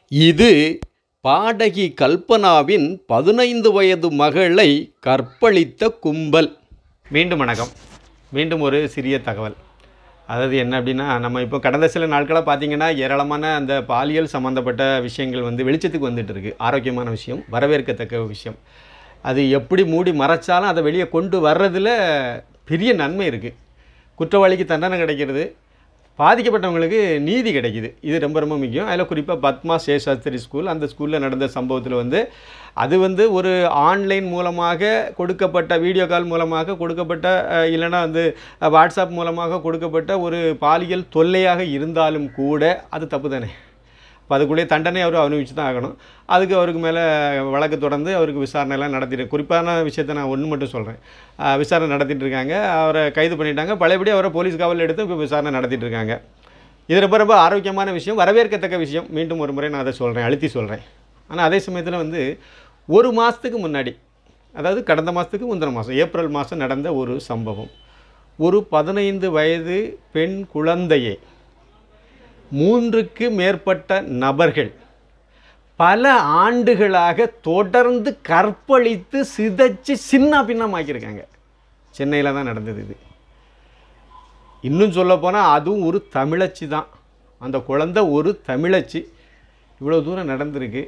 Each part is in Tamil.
இது பாடகி கல்பனாவின் பதினைந்து வயது மகளை கற்பழித்த கும்பல் மீண்டும் வணக்கம் மீண்டும் ஒரு சிறிய தகவல் அதாவது என்ன அப்படின்னா நம்ம இப்போ கடந்த சில நாட்களாக பார்த்தீங்கன்னா ஏராளமான அந்த பாலியல் சம்மந்தப்பட்ட விஷயங்கள் வந்து வெளிச்சத்துக்கு வந்துட்டு இருக்கு ஆரோக்கியமான விஷயம் வரவேற்கத்தக்க விஷயம் அது எப்படி மூடி மறைச்சாலும் அதை வெளியே கொண்டு வர்றதுல பெரிய நன்மை இருக்குது குற்றவாளிக்கு தண்டனை கிடைக்கிறது பாதிக்கப்பட்டவங்களுக்கு நீதி கிடைக்குது இது ரொம்ப ரொம்ப முக்கியம் அதில் குறிப்பாக பத்மா சேஷாஸ்திரி ஸ்கூல் அந்த ஸ்கூலில் நடந்த சம்பவத்தில் வந்து அது வந்து ஒரு ஆன்லைன் மூலமாக கொடுக்கப்பட்ட வீடியோ கால் மூலமாக கொடுக்கப்பட்ட அஹ், இல்லைன்னா வந்து அஹ், வாட்ஸ்அப் மூலமாக கொடுக்கப்பட்ட ஒரு பாலியல் தொல்லையாக இருந்தாலும் கூட அது தப்பு தானே இப்போ அதுக்குள்ளேயே தண்டனை அவர் அனுபவிச்சு தான் ஆகணும் அதுக்கு அவருக்கு மேலே வழக்கு தொடர்ந்து அவருக்கு விசாரணைலாம் நடத்திட்டு குறிப்பான விஷயத்தை நான் ஒன்று மட்டும் சொல்கிறேன் விசாரணை நடத்திட்டு இருக்காங்க அவரை கைது பண்ணிட்டாங்க பழையபடி அவரை போலீஸ் காவல் எடுத்து இப்போ விசாரணை நடத்திட்டு இருக்காங்க இது ரொம்ப ரொம்ப ஆரோக்கியமான விஷயம் வரவேற்கத்தக்க விஷயம் மீண்டும் ஒரு முறை நான் அதை சொல்கிறேன் அழுத்தி சொல்கிறேன் ஆனால் அதே சமயத்தில் வந்து ஒரு மாதத்துக்கு முன்னாடி அதாவது கடந்த மாதத்துக்கு முந்தின மாதம் ஏப்ரல் மாதம் நடந்த ஒரு சம்பவம் ஒரு பதினைந்து வயது பெண் குழந்தையை மூன்றுக்கு மேற்பட்ட நபர்கள் பல ஆண்டுகளாக தொடர்ந்து கற்பழித்து சிதைச்சு சின்ன பின்னமாக்கியிருக்காங்க சென்னையில் தான் நடந்தது இது இன்னும் சொல்லப்போனால் அதுவும் ஒரு தமிழச்சி தான் அந்த குழந்தை ஒரு தமிழச்சி இவ்வளோ தூரம் நடந்திருக்கு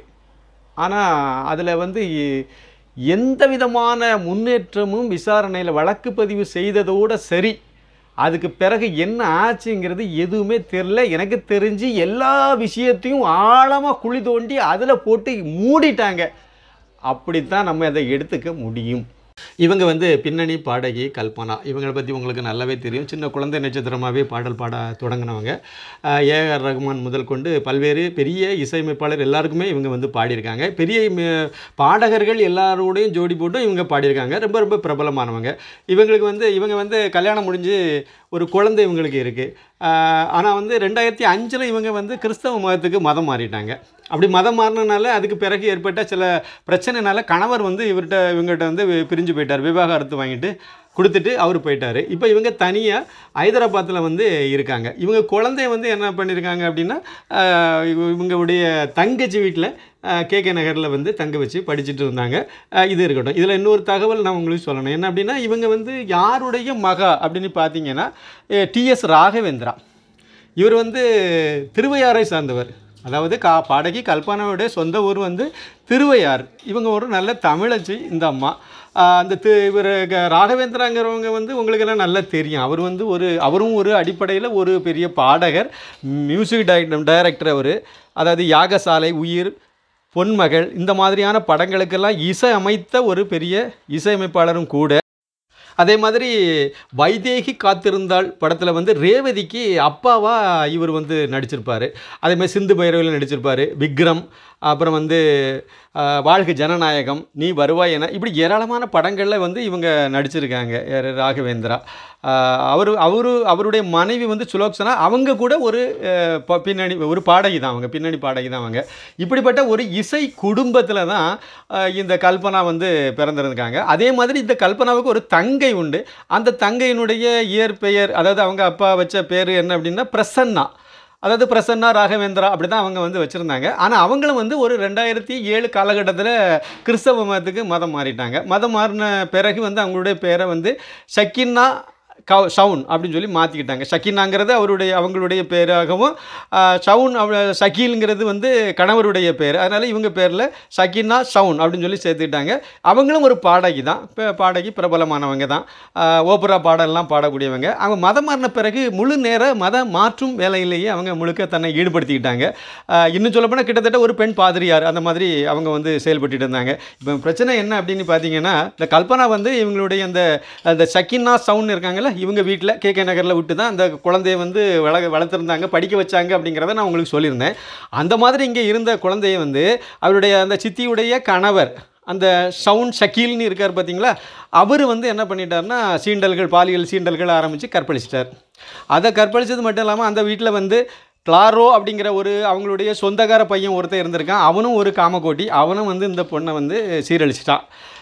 ஆனால் அதில் வந்து எ- எந்த விதமான முன்னேற்றமும் விசாரணையில் வழக்கு பதிவு செய்ததோட சரி அதுக்கு பிறகு என்ன ஆச்சுங்கிறது எதுவுமே தெரில எனக்கு தெரிஞ்சு எல்லா விஷயத்தையும் ஆழமாக குழி தோண்டி அதில் போட்டு மூடிட்டாங்க அப்படித்தான் நம்ம அதை எடுத்துக்க முடியும் இவங்க வந்து பின்னணி பாடகி கல்பனா இவங்களை பற்றி உங்களுக்கு நல்லாவே தெரியும் சின்ன குழந்தை நட்சத்திரமாகவே பாடல் பாட தொடங்கினவங்க ஏஆர் ரகுமான் முதல் கொண்டு பல்வேறு பெரிய இசையமைப்பாளர் எல்லாருக்குமே இவங்க வந்து பாடியிருக்காங்க பெரிய ம- பாடகர்கள் எல்லாரோடையும் ஜோடி போட்டும் இவங்க பாடியிருக்காங்க ரொம்ப ரொம்ப பிரபலமானவங்க இவங்களுக்கு வந்து இவங்க வந்து கல்யாணம் முடிஞ்சு ஒரு குழந்தை இவங்களுக்கு இருக்குது ஆனால் வந்து ரெண்டாயிரத்தி அஞ்சில் இவங்க வந்து கிறிஸ்தவ மதத்துக்கு மதம் மாறிட்டாங்க அப்படி மதம் மாறினனால அதுக்கு பிறகு ஏற்பட்ட சில பிரச்சனைனால கணவர் வந்து இவர்கிட்ட இவங்ககிட்ட வந்து வி- பிரிஞ்சு போயிட்டார் விவாகரத்து வாங்கிட்டு கொடுத்துட்டு அவர் போயிட்டார் இப்போ இவங்க தனியாக ஹைதராபாத்தில் வந்து இருக்காங்க இவங்க குழந்தைய வந்து என்ன பண்ணியிருக்காங்க அப்படின்னா ஆஹ் இவ- இவங்களுடைய தங்கச்சி வீட்டில் கே கே நகரில் வந்து தங்க வச்சு படிச்சுட்டு இருந்தாங்க ஆஹ் இது இருக்கட்டும் இதில் இன்னொரு தகவல் நான் உங்களுக்கு சொல்லணும் என்ன அப்படின்னா இவங்க வந்து யாருடைய மகா அப்படின்னு பார்த்தீங்கன்னா டிஎஸ் ராகவேந்திரா இவர் வந்து திருவையாறை சார்ந்தவர் அதாவது கா பாடகி கல்பனாவுடைய சொந்த ஊர் வந்து திருவையார் இவங்க ஒரு நல்ல தமிழச்சி இந்த அம்மா ஆஹ் அந்த தி இவர் ராகவேந்திராங்கிறவங்க வந்து உங்களுக்கெல்லாம் நல்லா தெரியும் அவர் வந்து ஒரு அவரும் ஒரு அடிப்படையில் ஒரு பெரிய பாடகர் மியூசிக் டைரக்டர் டைரக்டர் அவர் அதாவது யாகசாலை உயிர் பொன்மகள் இந்த மாதிரியான படங்களுக்கெல்லாம் இசை அமைத்த ஒரு பெரிய இசையமைப்பாளரும் கூட அதே மாதிரி வைதேகி காத்திருந்தாள் படத்தில் வந்து ரேவதிக்கு அப்பாவா இவர் வந்து நடிச்சிருப்பார் அதே மாதிரி சிந்து பைரவியில் நடிச்சிருப்பார் விக்ரம் அப்புறம் வந்து ஆஹ், வாழ்க ஜனநாயகம் நீ வருவாய் என இப்படி ஏராளமான படங்களில் வந்து இவங்க நடிச்சிருக்காங்க யாரு ராகவேந்திரா ஆஹ், அவரு அவரு அவருடைய மனைவி வந்து சுலோக்சனா அவங்க கூட ஒரு ஆஹ், ப- பின்னணி ஒரு பாடகி தான் அவங்க பின்னணி பாடகி தான் அவங்க இப்படிப்பட்ட ஒரு இசை குடும்பத்தில் தான் ஆஹ், இந்த கல்பனா வந்து பிறந்திருக்காங்க அதே மாதிரி இந்த கல்பனாவுக்கு ஒரு தங்கை உண்டு அந்த தங்கையினுடைய இயற்பெயர் அதாவது அவங்க அப்பா வச்ச பேர் என்ன அப்படின்னா பிரசன்னா அதாவது பிரசன்னா ராகவேந்திரா அப்படி தான் அவங்க வந்து வச்சுருந்தாங்க ஆனால் அவங்களும் வந்து ஒரு ரெண்டாயிரத்தி ஏழு காலகட்டத்தில் கிறிஸ்தவ மதத்துக்கு மதம் மாறிட்டாங்க மதம் மாறின பிறகு வந்து அவங்களுடைய பேரை வந்து ஷக்கின்னா கவ் ஷவுன் அப்படின்னு சொல்லி மாற்றிக்கிட்டாங்க ஷக்கினாங்கிறது அவருடைய அவங்களுடைய பேராகவும் ஆஹ், ஷவுன் அவ ஷக்கீலுங்கிறது வந்து கணவருடைய பேர் அதனால் இவங்க பேரில் ஷக்கினா ஷவுன் அப்படின்னு சொல்லி சேர்த்துக்கிட்டாங்க அவங்களும் ஒரு பாடகி தான் இப்போ பாடகி பிரபலமானவங்க தான் ஆஹ், ஓப்பரா பாடல்லாம் பாடக்கூடியவங்க அவங்க மதம் மாறின பிறகு முழு நேர மத மாற்றும் வேலையிலேயே அவங்க முழுக்க தன்னை ஈடுபடுத்திக்கிட்டாங்க ஆஹ், இன்னும் சொல்லப்போனால் கிட்டத்தட்ட ஒரு பெண் பாதிரியார் அந்த மாதிரி அவங்க வந்து செயல்பட்டுட்டு இருந்தாங்க இப்போ பிரச்சனை என்ன அப்படின்னு பார்த்தீங்கன்னா இந்த கல்பனா வந்து இவங்களுடைய அந்த அந்த சக்கினா சவுண்ட் இருக்காங்கல்ல இவங்க வீட்டில் கே கே நகரில் விட்டு தான் அந்த குழந்தைய வந்து வள வளர்த்துருந்தாங்க படிக்க வச்சாங்க அப்படிங்கிறத நான் உங்களுக்கு சொல்லியிருந்தேன் அந்த மாதிரி இங்கே இருந்த குழந்தைய வந்து அவருடைய அந்த சித்தியுடைய கணவர் அந்த ஷவுன் ஷக்கீல்னு இருக்கார் பார்த்தீங்களா அவர் வந்து என்ன பண்ணிட்டாருன்னா சீண்டல்கள் பாலியல் சீண்டல்கள் ஆரம்பித்து கற்பழிச்சிட்டார் அதை கற்பழிச்சது மட்டும் இல்லாமல் அந்த வீட்டில் வந்து கிளாரோ அப்படிங்கிற ஒரு அவங்களுடைய சொந்தக்கார பையன் ஒருத்தன் இருந்திருக்கான் அவனும் ஒரு காமக்கோட்டி அவனும் வந்து இந்த பொண்ணை வந்து சீரழிச்சிட்டான்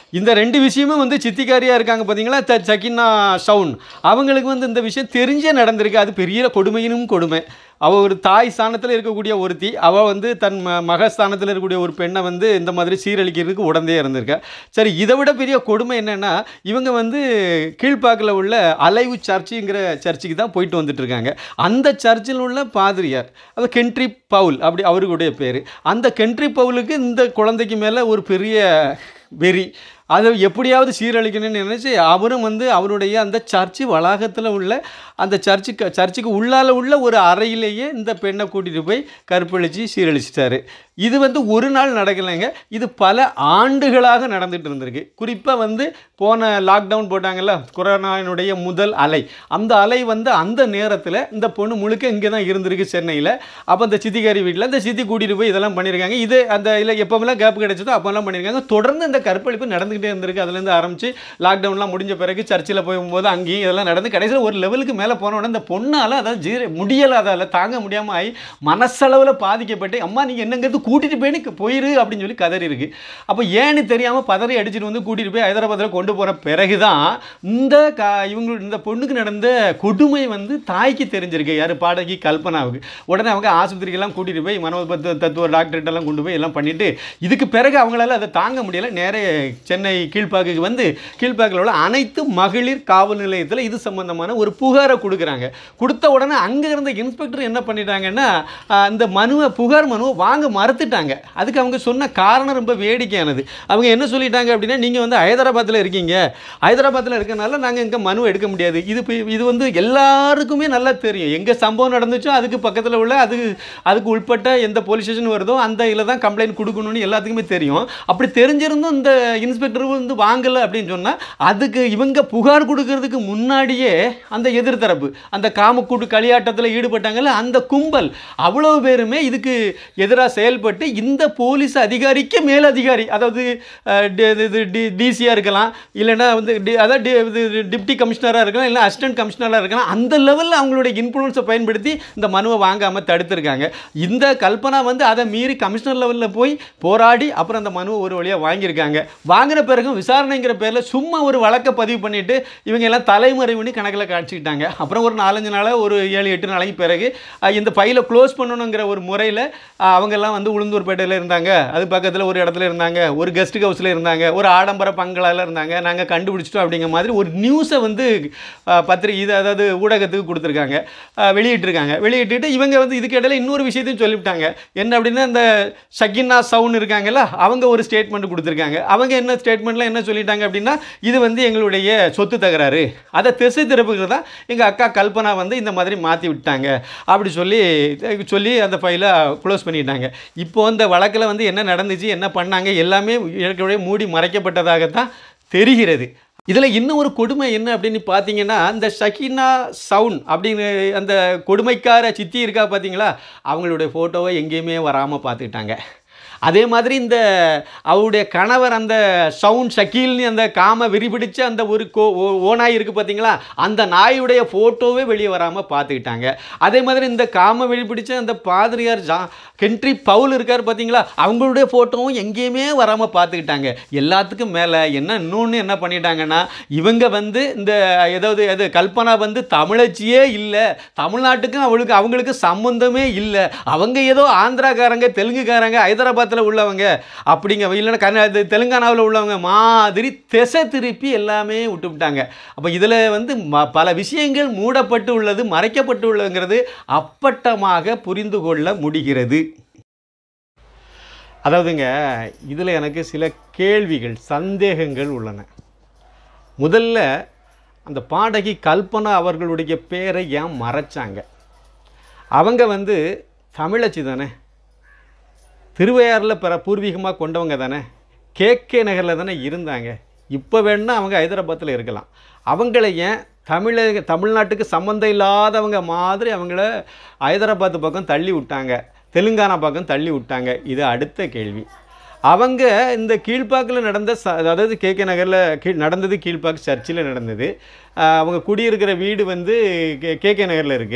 இந்த ரெண்டு விஷயமும் வந்து சித்திக்காரியாக இருக்காங்க பார்த்தீங்களா த சக்கினா ஷவுன் அவங்களுக்கு வந்து இந்த விஷயம் தெரிஞ்சே நடந்திருக்கு அது பெரிய கொடுமையினும் கொடுமை அவள் ஒரு தாய் ஸ்தானத்தில் இருக்கக்கூடிய ஒருத்தி அவள் வந்து தன் ம மக ஸ்தானத்தில் இருக்கக்கூடிய ஒரு பெண்ணை வந்து இந்த மாதிரி சீரழிக்கிறதுக்கு உடந்தே இருந்திருக்கா சரி இதை விட பெரிய கொடுமை என்னென்னா இவங்க வந்து கீழ்ப்பாக்கில் உள்ள அலைவு சர்ச்சுங்கிற சர்ச்சுக்கு தான் போயிட்டு வந்துட்டு இருக்காங்க அந்த சர்ச்சில் உள்ள பாதிரியார் அது கென்ட்ரி பவுல் அப்படி அவருடைய பேர் அந்த கென்ட்ரி பவுலுக்கு இந்த குழந்தைக்கு மேலே ஒரு பெரிய வெறி அதை எப்படியாவது சீரழிக்கணும்னு நினச்சி அவரும் வந்து அவருடைய அந்த சர்ச்சு வளாகத்தில் உள்ள அந்த சர்ச்சுக்கு சர்ச்சுக்கு உள்ளால உள்ள ஒரு அறையிலேயே இந்த பெண்ணை கூட்டிகிட்டு போய் கற்பழித்து சீரழிச்சிட்டாரு இது வந்து ஒரு நாள் நடக்கலைங்க இது பல ஆண்டுகளாக நடந்துட்டு இருந்திருக்கு குறிப்பாக வந்து போன லாக்டவுன் போட்டாங்கல்ல கொரோனாவினுடைய முதல் அலை அந்த அலை வந்து அந்த நேரத்தில் இந்த பொண்ணு முழுக்க இங்கே தான் இருந்திருக்கு சென்னையில் அப்போ அந்த சித்திகாரி வீட்டில் அந்த சித்தி கூட்டிகிட்டு போய் இதெல்லாம் பண்ணியிருக்காங்க இது அந்த இல்லை எப்போமெல்லாம் கேப் கிடைச்சதோ அப்போல்லாம் பண்ணியிருக்காங்க தொடர்ந்து இந்த கற்பழிப்பு நடந்துக்கிட்டே இருந்திருக்கு அதுலேருந்து ஆரம்பித்து லாக்டவுன்லாம் முடிஞ்ச பிறகு சர்ச்சில் போகும்போது அங்கேயும் இதெல்லாம் நடந்து கடைசியில் ஒரு லெவலுக்கு மேலே போன உடனே இந்த பொண்ணால் அதாவது ஜீர முடியலை அதால் தாங்க முடியாமல் ஆகி மனசளவில் பாதிக்கப்பட்டு அம்மா நீங்கள் என்னங்கிறது கூட்டிகிட்டு போய் எனக்கு போயிரு அப்படின்னு சொல்லி கதறி இருக்கு அப்போ ஏன்னு தெரியாமல் பதறி அடிச்சுட்டு வந்து கூட்டிகிட்டு போய் ஹைதராபாத்தில் கொண்டு போகிற பிறகு தான் இந்த கா இவங்க இந்த பொண்ணுக்கு நடந்த கொடுமை வந்து தாய்க்கு தெரிஞ்சிருக்கு யார் பாடகி கல்பனாவுக்கு உடனே அவங்க ஆஸ்பத்திரிக்கெல்லாம் கூட்டிகிட்டு போய் மனோபத்த தத்துவ டாக்டர்கிட்டலாம் கொண்டு போய் எல்லாம் பண்ணிவிட்டு இதுக்கு பிறகு அவங்களால அதை தாங்க முடியலை நேரே சென்னை கீழ்ப்பாக்குக்கு வந்து கீழ்ப்பாக்கில் உள்ள அனைத்து மகளிர் காவல் நிலையத்தில் இது சம்பந்தமான ஒரு புகாரை கொடுக்குறாங்க கொடுத்த உடனே அங்கே இருந்த இன்ஸ்பெக்டர் என்ன பண்ணிட்டாங்கன்னா ஆஹ், இந்த மனுவை புகார் மனுவை வாங்க மறுத்துட்டாங்க அதுக்கு அவங்க சொன்ன காரணம் ரொம்ப வேடிக்கையானது அவங்க என்ன சொல்லிட்டாங்க அப்படின்னா நீங்கள் வந்து ஹைதராபாத்தில் இருக்கீங்க ஹைதராபாத்தில் இருக்கனால நாங்கள் இங்கே மனு எடுக்க முடியாது இது இப்ப- இது வந்து எல்லாருக்குமே நல்லா தெரியும் எங்கே சம்பவம் நடந்துச்சோ அதுக்கு பக்கத்தில் உள்ள அது அதுக்கு உட்பட்ட எந்த போலீஸ் ஸ்டேஷன் வருதோ அந்த இதில் தான் கம்ப்ளைண்ட் கொடுக்கணும்னு எல்லாத்துக்குமே தெரியும் அப்படி தெரிஞ்சிருந்தும் இந்த இன்ஸ்பெக்டர் வந்து வாங்கலை அப்படின்னு சொன்னால் அதுக்கு இவங்க புகார் கொடுக்கறதுக்கு முன்னாடியே அந்த எதிர்த்தரப்பு அந்த காமக்கூட்டு களியாட்டத்தில் ஈடுபட்டாங்கல்ல அந்த கும்பல் அவ்வளவு பேருமே இதுக்கு எதிராக செயல்பட்டு இந்த போலீஸ் அதிகாரிக்கு மேல் அதிகாரி அதாவது அஹ், டி- இது டிசியாக இருக்கலாம் இல்லைன்னா வந்து டி- அதாவது டி- இது டிப்டி கமிஷனராக இருக்கலாம் இல்லை அசிஸ்டன்ட் கமிஷனராக இருக்கலாம் அந்த லெவலில் அவங்களுடைய இன்ஃப்ளூயன்ஸை பயன்படுத்தி இந்த மனுவை வாங்காமல் தடுத்திருக்காங்க இந்த கல்பனா வந்து அதை மீறி கமிஷனர் லெவலில் போய் போராடி அப்புறம் அந்த மனுவை ஒரு வழியாக வாங்கியிருக்காங்க வாங்கின பிறகும் விசாரணைங்கிற பேரில் சும்மா ஒரு வழக்கை பதிவு பண்ணிட்டு இவங்க எல்லாம் தலைமறைவுன்னு கணக்கில் காட்சிக்கிட்டாங்க அப்புறம் ஒரு நாலஞ்சு நாளாக ஒரு ஏழு எட்டு நாளைக்கு பிறகு அஹ், இந்த ஃபைலை க்ளோஸ் பண்ணணுங்கிற ஒரு முறையில் அவங்கெல்லாம் வந்து உளுந்தூர்பேட்டையில் இருந்தாங்க அது பக்கத்தில் ஒரு இடத்துல இருந்தாங்க ஒரு கெஸ்ட் ஹவுஸில் இருந்தாங்க ஒரு ஆடம்பர பங்களால இருந்தாங்க நாங்கள் கண்டுபிடிச்சிட்டோம் அப்படிங்கிற மாதிரி ஒரு நியூஸை வந்து அஹ், பத்திரிகை இது அதாவது ஊடகத்துக்கு கொடுத்துருக்காங்க அஹ், வெளியிட்டிருக்காங்க வெளியிட்டுட்டு இவங்க வந்து இதுக்கு இடையில இன்னொரு விஷயத்தையும் சொல்லிவிட்டாங்க என்ன அப்படின்னா இந்த ஷக்கினா சவுன் இருக்காங்கல்ல அவங்க ஒரு ஸ்டேட்மெண்ட் கொடுத்துருக்காங்க அவங்க என்ன ஸ்டேட்மெண்ட்டில் என்ன சொல்லிட்டாங்க அப்படின்னா இது வந்து எங்களுடைய சொத்து தகராறு அதை திசை திருப்புக்கு தான் எங்கள் அக்கா கல்பனா வந்து இந்த மாதிரி மாற்றி விட்டாங்க அப்படி சொல்லி சொல்லி அந்த ஃபைலை க்ளோஸ் பண்ணிட்டாங்க இப்போ அந்த வழக்கில் வந்து என்ன நடந்துச்சு என்ன பண்ணாங்க எல்லாமே ஏற்கனவே மூடி மறைக்கப்பட்டதாகத்தான் தெரிகிறது இதில் இன்னும் ஒரு கொடுமை என்ன அப்படின்னு பார்த்தீங்கன்னா அந்த ஷகினா சவுன் அப்படின்னு அந்த கொடுமைக்கார சித்தி இருக்கா பார்த்தீங்களா அவங்களுடைய ஃபோட்டோவை எங்கேயுமே வராமல் பார்த்துக்கிட்டாங்க அதே மாதிரி இந்த அவருடைய கணவர் அந்த சவுண்ட் ஷக்கீல்னு அந்த காம விரிபிடிச்ச அந்த ஒரு கோ ஓ- ஓநாய் இருக்குது பார்த்தீங்களா அந்த நாயுடைய ஃபோட்டோவே வெளியே வராமல் பார்த்துக்கிட்டாங்க அதே மாதிரி இந்த காம விரிபிடிச்ச அந்த பாதிரியார் ஜா கென்ட்ரி பவுல் இருக்கார் பார்த்தீங்களா அவங்களுடைய ஃபோட்டோவும் எங்கேயுமே வராமல் பார்த்துக்கிட்டாங்க எல்லாத்துக்கும் மேலே என்ன இன்னொன்று என்ன பண்ணிட்டாங்கன்னா இவங்க வந்து இந்த ஏதாவது அது கல்பனா வந்து தமிழச்சியே இல்லை தமிழ்நாட்டுக்கும் அவளுக்கு அவங்களுக்கு சம்மந்தமே இல்லை அவங்க ஏதோ ஆந்திராக்காரங்க தெலுங்குக்காரங்க ஹைதராபாத்தில் உள்ளவங்க அப்படிங்க இல்லைன்னா கர்நா இது தெலுங்கானாவில் உள்ளவங்க மாதிரி திசை திருப்பி எல்லாமே விட்டுவிட்டாங்க அப்போ இதில் வந்து ம பல விஷயங்கள் மூடப்பட்டு உள்ளது மறைக்கப்பட்டு உள்ளதுங்கிறது அப்பட்டமாக புரிந்து கொள்ள முடிகிறது அதாவதுங்க இதில் எனக்கு சில கேள்விகள் சந்தேகங்கள் உள்ளன முதல்ல அந்த பாடகி கல்பனா அவர்களுடைய பேரை ஏன் மறைச்சாங்க அவங்க வந்து தமிழச்சி தானே திருவையாறில் பிற பூர்வீகமாக கொண்டவங்க தானே கேகே நகரில் தானே இருந்தாங்க இப்போ வேணா அவங்க ஹைதராபாத்தில் இருக்கலாம் அவங்கள ஏன் தமிழக தமிழ்நாட்டுக்கு சம்மந்தம் இல்லாதவங்க மாதிரி அவங்கள ஹைதராபாத் பக்கம் தள்ளி விட்டாங்க தெலுங்கானா பக்கம் தள்ளி விட்டாங்க இது அடுத்த கேள்வி அவங்க இந்த கீழ்ப்பாக்கில் நடந்த ச அதாவது கேகே நகரில் கீழ் நடந்தது கீழ்ப்பாக்கு சர்ச்சில் நடந்தது ஆஹ் அவங்க குடியிருக்கிற வீடு வந்து கே கேகே நகரில் இருக்குது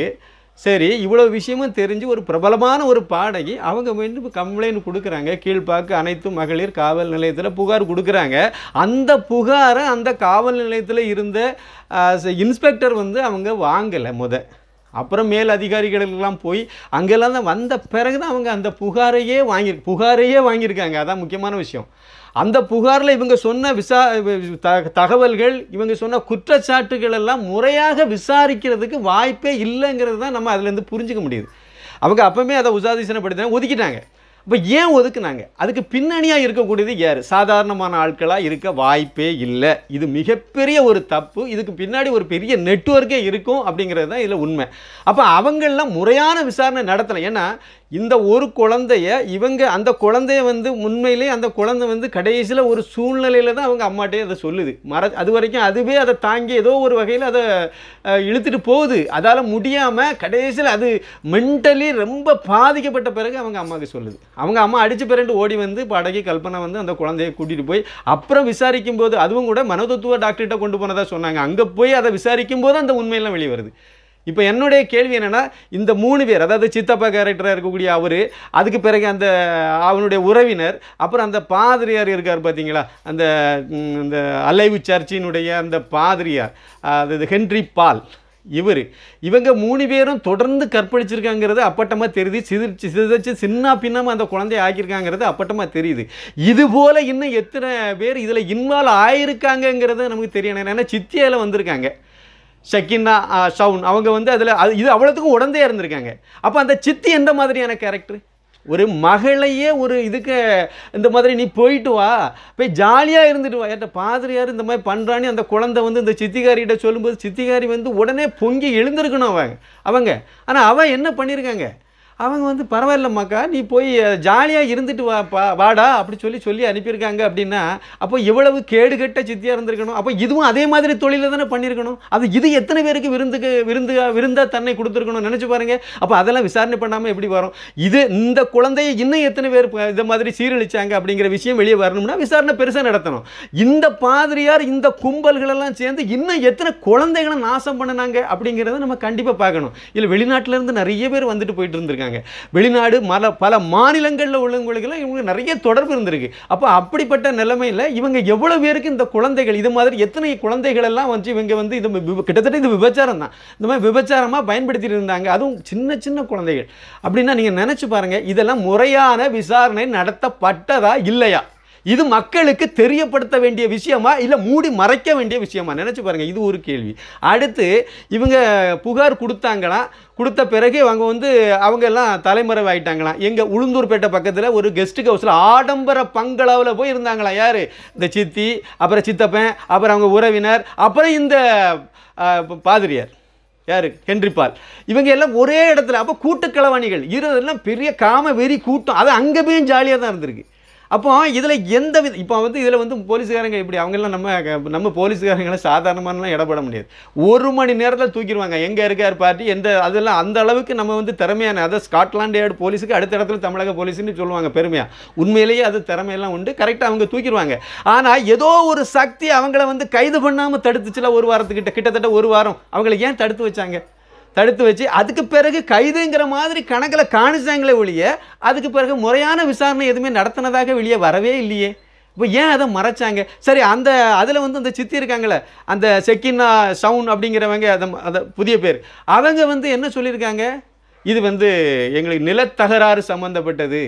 சரி இவ்வளோ விஷயமும் தெரிஞ்சு ஒரு பிரபலமான ஒரு பாடகி அவங்க வந்து கம்ப்ளைண்ட் கொடுக்குறாங்க கீழ்ப்பாக்கு அனைத்து மகளிர் காவல் நிலையத்தில் புகார் கொடுக்குறாங்க அந்த புகாரை அந்த காவல் நிலையத்தில் இருந்த இன்ஸ்பெக்டர் வந்து அவங்க வாங்கலை முத அப்புறம் மேல் அதிகாரிகளுக்கெல்லாம் போய் அங்கெல்லாம் தான் வந்த பிறகு தான் அவங்க அந்த புகாரையே வாங்கி புகாரையே வாங்கியிருக்காங்க அதான் முக்கியமான விஷயம் அந்த புகாரில் இவங்க சொன்ன விசா த- தகவல்கள் இவங்க சொன்ன குற்றச்சாட்டுகள் எல்லாம் முறையாக விசாரிக்கிறதுக்கு வாய்ப்பே இல்லைங்கிறது தான் நம்ம அதுலேருந்து புரிஞ்சுக்க முடியுது அவங்க அப்பவுமே அதை உசாதீசனப்படுத்தினா ஒதுக்கிட்டாங்க இப்போ ஏன் ஒதுக்குனாங்க அதுக்கு பின்னணியாக இருக்கக்கூடியது யார் சாதாரணமான ஆட்களாக இருக்க வாய்ப்பே இல்லை இது மிகப்பெரிய ஒரு தப்பு இதுக்கு பின்னாடி ஒரு பெரிய நெட்வொர்க்கே இருக்கும் அப்படிங்கிறது தான் இதில் உண்மை அப்போ அவங்கெல்லாம் முறையான விசாரணை நடத்தலை ஏன்னா இந்த ஒரு குழந்தைய இவங்க அந்த குழந்தைய வந்து உண்மையிலே அந்த குழந்தை வந்து கடைசியில் ஒரு சூழ்நிலையில் தான் அவங்க அம்மாட்டே அதை சொல்லுது மற அது வரைக்கும் அதுவே அதை தாங்கி ஏதோ ஒரு வகையில் அதை அஹ், இழுத்துட்டு போகுது அதால் முடியாமல் கடைசியில் அது மென்டலி ரொம்ப பாதிக்கப்பட்ட பிறகு அவங்க அம்மாவுக்கு சொல்லுது அவங்க அம்மா அடிச்சு பிறண்டு ஓடி வந்து படகி கல்பனை வந்து அந்த குழந்தைய கூட்டிகிட்டு போய் அப்புறம் விசாரிக்கும் போது அதுவும் கூட மனோதத்துவ டாக்டர்கிட்ட கொண்டு போனதா சொன்னாங்க அங்கே போய் அதை விசாரிக்கும் போது அந்த உண்மையெல்லாம் வெளியே வருது இப்போ என்னுடைய கேள்வி என்னன்னா இந்த மூணு பேர் அதாவது சித்தப்பா கேரக்டராக இருக்கக்கூடிய அவர் அதுக்கு பிறகு அந்த அவனுடைய உறவினர் அப்புறம் அந்த பாதிரியார் இருக்கார் பார்த்தீங்களா அந்த ம், இந்த அலைவு சர்ச்சினுடைய அந்த பாதிரியார் அது ஹென்றி பால் இவர் இவங்க மூணு பேரும் தொடர்ந்து கற்பழிச்சிருக்காங்கிறது அப்பட்டமாக தெரியுது சிதிர்ச்சி சிதைச்சு சின்ன பின்னமாக அந்த குழந்தைய ஆக்கியிருக்காங்கிறது அப்பட்டமாக தெரியுது இது போல் இன்னும் எத்தனை பேர் இதில் இன்வால்வ் ஆயிருக்காங்கங்கிறது நமக்கு தெரியணும் ஏன்னா சித்தியால் வந்திருக்காங்க ஷக்கின்னா ஆ, ஷவுன் அவங்க வந்து அதில் அது இது அவ்வளோத்துக்கும் உடந்தையாக இருந்திருக்காங்க அப்போ அந்த சித்தி எந்த மாதிரியான கேரக்டர் ஒரு மகளையே ஒரு இதுக்கு இந்த மாதிரி நீ போயிட்டு வா போய் ஜாலியாக இருந்துட்டு வா ஏட்ட பாதிரியார் இந்த மாதிரி பண்ணுறான்னு அந்த குழந்தை வந்து இந்த சித்திகாரிகிட்ட சொல்லும்போது சித்திகாரி வந்து உடனே பொங்கி எழுந்திருக்கணும் அவங்க அவங்க ஆனால் அவன் என்ன பண்ணியிருக்காங்க அவங்க வந்து பரவாயில்லம்மாக்கா நீ போய் ஜாலியாக இருந்துட்டு வா பா வாடா அப்படி சொல்லி சொல்லி அனுப்பியிருக்காங்க அப்படின்னா அப்போ எவ்வளவு கேடுகட்ட சித்தியாக இருந்திருக்கணும் அப்போ இதுவும் அதே மாதிரி தொழிலை தானே பண்ணியிருக்கணும் அது இது எத்தனை பேருக்கு விருந்துக்கு விருந்து விருந்தா தன்னை கொடுத்துருக்கணும் நினச்சி பாருங்க அப்போ அதெல்லாம் விசாரணை பண்ணாமல் எப்படி வரும் இது இந்த குழந்தையை இன்னும் எத்தனை பேர் ப- இந்த மாதிரி சீரழிச்சாங்க அப்படிங்கிற விஷயம் வெளியே வரணும்னா விசாரணை பெருசாக நடத்தணும் இந்த பாதிரியார் இந்த கும்பல்களெல்லாம் சேர்ந்து இன்னும் எத்தனை குழந்தைகளை நாசம் பண்ணினாங்க அப்படிங்கிறத நம்ம கண்டிப்பாக பார்க்கணும் இல்லை வெளிநாட்டுல இருந்து நிறைய பேர் வந்துட்டு போயிட்டு இருந்திருக்காங்க வெளிநாடு மல பல மாநிலங்களில் உள்ளவங்களுக்கெல்லாம் இவங்க நிறைய தொடர்பு இருந்திருக்கு அப்போ அப்படிப்பட்ட நிலைமையில் இவங்க எவ்வளோ பேருக்கு இந்த குழந்தைகள் இது மாதிரி எத்தனை குழந்தைகள் எல்லாம் வந்து இவங்க வந்து இது வி- கிட்டத்தட்ட இது விபச்சாரம் தான் இந்த மாதிரி விபச்சாரமாக பயன்படுத்திட்டு இருந்தாங்க அதுவும் சின்ன சின்ன குழந்தைகள் அப்படின்னா நீங்கள் நினச்சி பாருங்கள் இதெல்லாம் முறையான விசாரணை நடத்தப்பட்டதா இல்லையா இது மக்களுக்கு தெரியப்படுத்த வேண்டிய விஷயமா இல்லை மூடி மறைக்க வேண்டிய விஷயமா நினச்சி பாருங்க இது ஒரு கேள்வி அடுத்து இவங்க புகார் கொடுத்தாங்களாம் கொடுத்த பிறகு அவங்க வந்து அவங்க எல்லாம் தலைமறைவாயிட்டாங்களாம் எங்க உளுந்தூர்பேட்டை பக்கத்தில் ஒரு கெஸ்ட் ஹவுஸில் ஆடம்பர பங்களாவில் போய் இருந்தாங்களாம் யார் இந்த சித்தி அப்புறம் சித்தப்பன் அப்புறம் அவங்க உறவினர் அப்புறம் இந்த அஹ், பாதிரியார் யார் ஹென்றி பால் இவங்க எல்லாம் ஒரே இடத்துல அப்போ கூட்டுக்களவாணிகள் இருதெல்லாம் பெரிய காம வெறி கூட்டம் அது அங்கே போயும் ஜாலியாக தான் இருந்திருக்கு அப்போ இதில் எந்த வித இப்போ வந்து இதில் வந்து போலீஸ்காரங்க இப்படி அவங்கெல்லாம் நம்ம நம்ம போலீஸ்காரங்களை சாதாரணமானலாம் இடப்பட முடியாது ஒரு மணி நேரத்தில் தூக்கிடுவாங்க எங்கே இருக்கார் பார்ட்டி எந்த அதெல்லாம் அந்த அளவுக்கு நம்ம வந்து திறமையான அதாவது ஸ்காட்லாண்ட் யார்டு போலீஸுக்கு அடுத்த இடத்துல தமிழக போலீஸ்னு சொல்லுவாங்க பெருமையாக உண்மையிலேயே அது திறமையெல்லாம் உண்டு கரெக்டாக அவங்க தூக்கிடுவாங்க ஆனால் ஏதோ ஒரு சக்தி அவங்கள வந்து கைது பண்ணாமல் தடுத்துச்சுல ஒரு வாரத்துக்கிட்ட கிட்டத்தட்ட ஒரு வாரம் அவங்கள ஏன் தடுத்து வச்சாங்க தடுத்து வச்சு அதுக்கு பிறகு கைதுங்கிற மாதிரி கணக்கில் காணிச்சாங்களே ஒழிய அதுக்கு பிறகு முறையான விசாரணை எதுவுமே நடத்தினதாக வெளியே வரவே இல்லையே இப்போ ஏன் அதை மறைச்சாங்க சரி அந்த அதில் வந்து அந்த சித்தி இருக்காங்களே அந்த செக்கின்னா சவுன் அப்படிங்கிறவங்க அதை அதை புதிய பேர் அவங்க வந்து என்ன சொல்லியிருக்காங்க இது வந்து எங்களுக்கு நிலத்தகராறு சம்மந்தப்பட்டது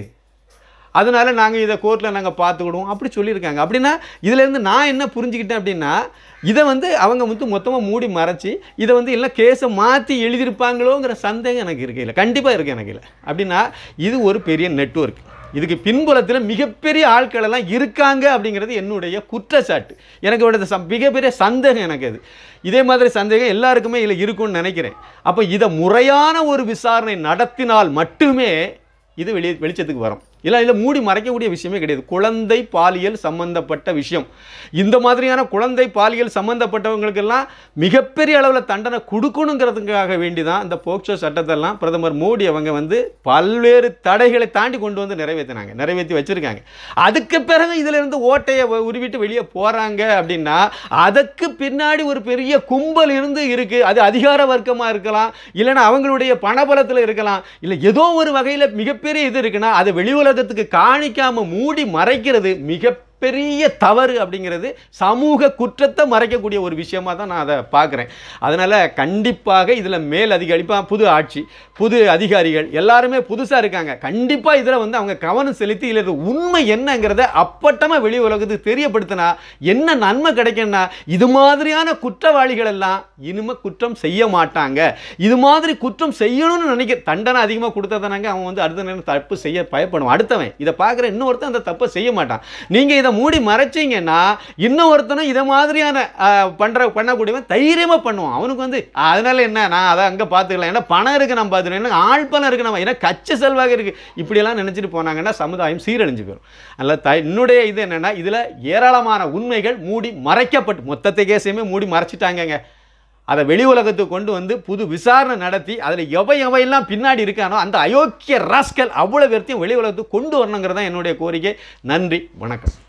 அதனால நாங்கள் இதை கோர்ட்டில் நாங்கள் பார்த்துக்கிடுவோம் அப்படி சொல்லியிருக்காங்க அப்படின்னா இதுலேருந்து நான் என்ன புரிஞ்சுக்கிட்டேன் அப்படின்னா இதை வந்து அவங்க வந்து மொத்தமாக மூடி மறைச்சி இதை வந்து இல்லை கேஸை மாற்றி எழுதியிருப்பாங்களோங்கிற சந்தேகம் எனக்கு இருக்கு இல்லை கண்டிப்பாக இருக்குது எனக்கு இல்லை அப்படின்னா இது ஒரு பெரிய நெட்வொர்க் இதுக்கு பின்புலத்தில் மிகப்பெரிய ஆட்கள் எல்லாம் இருக்காங்க அப்படிங்கிறது என்னுடைய குற்றச்சாட்டு எனக்கு ஒரு சம் மிகப்பெரிய சந்தேகம் எனக்கு அது இதே மாதிரி சந்தேகம் எல்லாருக்குமே இதில் இருக்கும்னு நினைக்கிறேன் அப்போ இதை முறையான ஒரு விசாரணை நடத்தினால் மட்டுமே இது வெளியே வெளிச்சத்துக்கு வரும் இல்லை இதில் மூடி மறைக்கக்கூடிய விஷயமே கிடையாது குழந்தை பாலியல் சம்பந்தப்பட்ட விஷயம் இந்த மாதிரியான குழந்தை பாலியல் சம்பந்தப்பட்டவங்களுக்கெல்லாம் மிகப்பெரிய அளவில் தண்டனை கொடுக்கணுங்கிறதுக்காக வேண்டி தான் இந்த போக்சோ சட்டத்தெல்லாம் பிரதமர் மோடி அவங்க வந்து பல்வேறு தடைகளை தாண்டி கொண்டு வந்து நிறைவேற்றினாங்க நிறைவேற்றி வச்சிருக்காங்க அதுக்கு பிறகு இதுல இருந்து ஓட்டையை வ- உருவிட்டு வெளியே போறாங்க அப்படின்னா அதுக்கு பின்னாடி ஒரு பெரிய கும்பல் இருந்து இருக்கு அது அதிகார வர்க்கமா இருக்கலாம் இல்லைன்னா அவங்களுடைய பணபலத்தில் இருக்கலாம் இல்லை ஏதோ ஒரு வகையில் மிகப்பெரிய இது இருக்குன்னா அதை வெளி உலகத்துக்கு காணிக்காம மூடி மறைக்கிறது மிக பெரிய தவறு அப்படிங்கிறது சமூக குற்றத்தை மறைக்கக்கூடிய ஒரு விஷயமா தான் நான் அதை பார்க்குறேன் அதனால் கண்டிப்பாக இதில் மேல் அதிகாரி இப்போ புது ஆட்சி புது அதிகாரிகள் எல்லாருமே புதுசாக இருக்காங்க கண்டிப்பாக இதில் வந்து அவங்க கவனம் செலுத்தி இதில் உண்மை என்னங்கிறத அப்பட்டமாக வெளி உலகத்துக்கு தெரியப்படுத்தினா என்ன நன்மை கிடைக்கும்னா இது மாதிரியான குற்றவாளிகள் எல்லாம் இனிமே குற்றம் செய்ய மாட்டாங்க இது மாதிரி குற்றம் செய்யணும்னு நினைக்க தண்டனை அதிகமாக கொடுத்ததானாங்க அவன் வந்து அடுத்த நேரம் தப்பு செய்ய பயப்படுவான் அடுத்தவன் இதை பார்க்குற இன்னொருத்தன் அந்த தப்பை செய்ய மாட்டான் நீங்கள் இதை மூடி மறைச்சீங்கன்னா இன்னொருத்தனும் இதை மாதிரியான ஆஹ், பண்ற பண்ணக்கூடியவன் தைரியமாக பண்ணுவான் அவனுக்கு வந்து அதனால என்ன நான் அதை அங்கே பார்த்துக்கலாம் ஏன்னா பணம் இருக்கு நான் பார்த்துக்கலாம் ஏன்னா ஆள் பணம் இருக்கு நம்ம ஏன்னா கச்ச செல்வாக இருக்கு இப்படியெல்லாம் நினச்சிட்டு போனாங்கன்னா சமுதாயம் சீரழிஞ்சு போயிடும் அதில் த என்னுடைய இது என்னன்னா இதில் ஏராளமான உண்மைகள் மூடி மறைக்கப்பட்டு மொத்தத்தை கேஸையுமே மூடி மறைச்சிட்டாங்கங்க அதை வெளி உலகத்துக்கு கொண்டு வந்து புது விசாரணை நடத்தி அதில் எவை எவையெல்லாம் பின்னாடி இருக்கானோ அந்த அயோக்கிய ராஸ்கல் அவ்வளோ பேர்த்தையும் வெளி உலகத்துக்கு கொண்டு வரணுங்கிறது தான் என்னுடைய கோரிக்கை நன்றி வணக்கம்